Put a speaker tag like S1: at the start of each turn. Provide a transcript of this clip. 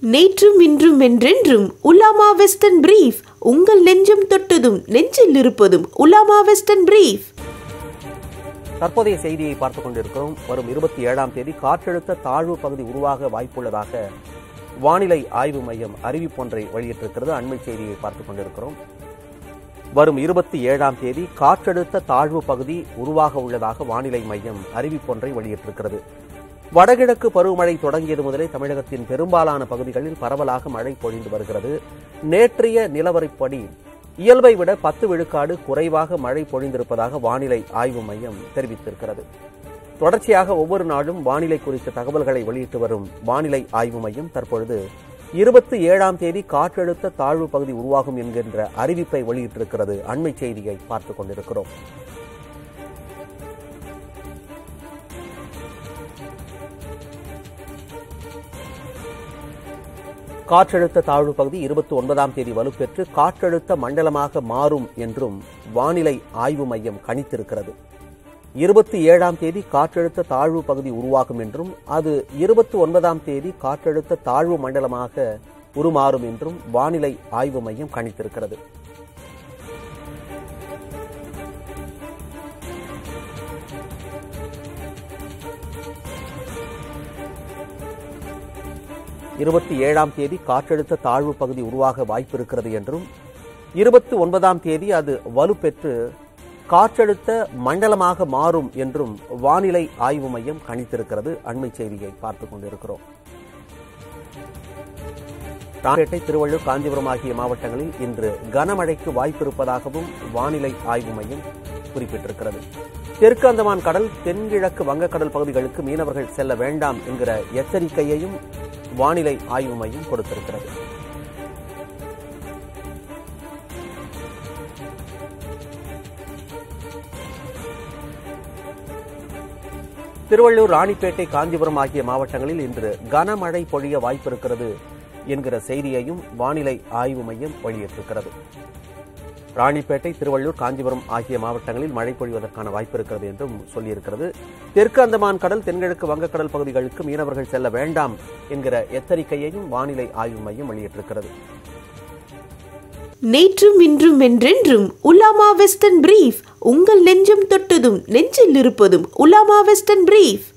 S1: நேற்றும் இன்றும் என்றென்றும் உலாமா வெஸ்டர்ன் பிரீஃப் உங்கள் நெஞ்சம் தொட்டதும் நெஞ்சில் இருப்பதும் உலாமா வெஸ்டர்ன் பிரீஃப்
S2: தற்போதைய செய்தியை பார்த்துக் கொண்டிருக்கிறோம் வரும் இருபத்தி ஏழாம் தேதி காற்றழுத்த தாழ்வு பகுதி உருவாக வாய்ப்புள்ளதாக வானிலை ஆய்வு மையம் அறிவிப்பொன்றை வெளியிட்டிருக்கிறது அண்மை செய்தியை பார்த்துக் கொண்டிருக்கிறோம் வரும் இருபத்தி ஏழாம் தேதி காற்றழுத்த தாழ்வு பகுதி உருவாக உள்ளதாக வானிலை மையம் அறிவிப்பொன்றை வெளியிட்டிருக்கிறது வடகிழக்கு பருவமழை தொடங்கியது முதலே தமிழகத்தின் பெரும்பாலான பகுதிகளில் பரவலாக மழை பொழிந்து வருகிறது நேற்றைய நிலவரைப்படி இயல்பை விட பத்து விழுக்காடு குறைவாக மழை பொழிந்திருப்பதாக வானிலை ஆய்வு மையம் தெரிவித்திருக்கிறது தொடர்ச்சியாக ஒவ்வொரு நாளும் வானிலை குறித்த தகவல்களை வெளியிட்டு வரும் வானிலை ஆய்வு மையம் தற்பொழுது இருபத்தி ஏழாம் தேதி காற்றழுத்த தாழ்வு பகுதி உருவாகும் என்கின்ற அறிவிப்பை வெளியிட்டிருக்கிறது அண்மை செய்தியை பார்த்துக் கொண்டிருக்கிறோம் காற்றழுத்த தாழ்வு பகுதி இருபத்தி ஒன்பதாம் தேதி வலுப்பெற்று காற்றழுத்த மண்டலமாக மாறும் என்றும் வானிலை ஆய்வு மையம் கணித்திருக்கிறது இருபத்தி ஏழாம் தேதி காற்றழுத்த தாழ்வு பகுதி உருவாகும் என்றும் அது இருபத்தி ஒன்பதாம் தேதி காற்றழுத்த தாழ்வு மண்டலமாக உருமாறும் என்றும் வானிலை ஆய்வு மையம் கணித்திருக்கிறது இருபத்தி ஏழாம் தேதி காற்றழுத்த தாழ்வு பகுதி உருவாக வாய்ப்பு இருக்கிறது என்றும் இருபத்தி ஒன்பதாம் தேதி அது வலுப்பெற்று காற்றழுத்த மண்டலமாக மாறும் என்றும் வானிலை ஆய்வு மையம் கணித்திருக்கிறது அண்மை செய்தியை பார்த்துக் கொண்டிருக்கிறோம் ராணிப்பேட்டை திருவள்ளூர் காஞ்சிபுரம் ஆகிய மாவட்டங்களில் இன்று கனமழைக்கு வாய்ப்பு இருப்பதாகவும் வானிலை ஆய்வு மையம் குறிப்பிட்டிருக்கிறது தெற்கு அந்தமான் கடல் தென்கிழக்கு வங்கக்கடல் பகுதிகளுக்கு மீனவர்கள் செல்ல வேண்டாம் என்கிற எச்சரிக்கையையும் வானிலை ஆய்வு மையம் கொடுத்திருக்கிறது திருவள்ளூர் ராணிப்பேட்டை காஞ்சிபுரம் ஆகிய மாவட்டங்களில் இன்று கனமழை பொழிய வாய்ப்பிருக்கிறது என்கிற செய்தியையும் வானிலை ஆய்வு மையம் வெளியிட்டிருக்கிறது ராணிப்பேட்டை திருவள்ளூர் காஞ்சிபுரம் ஆகிய மாவட்டங்களில் மழை பொழிவதற்கான வாய்ப்பு இருக்கிறது என்றும் சொல்லியிருக்கிறது தெற்கு அந்தமான் கடல் தென்கிழக்கு வங்கக்கடல் பகுதிகளுக்கு மீனவர்கள் செல்ல வேண்டாம் என்கிற எச்சரிக்கையையும் வானிலை ஆய்வு மையம் வெளியிட்டிருக்கிறது
S1: நேற்றும் இன்றும் என்றென்றும் உலாமா வெஸ்டர்ன் பிரீஃப் உங்கள் நெஞ்சம் தொட்டதும் நெஞ்சில் இருப்பதும் உலாமா வெஸ்டர்ன் பிரீஃப்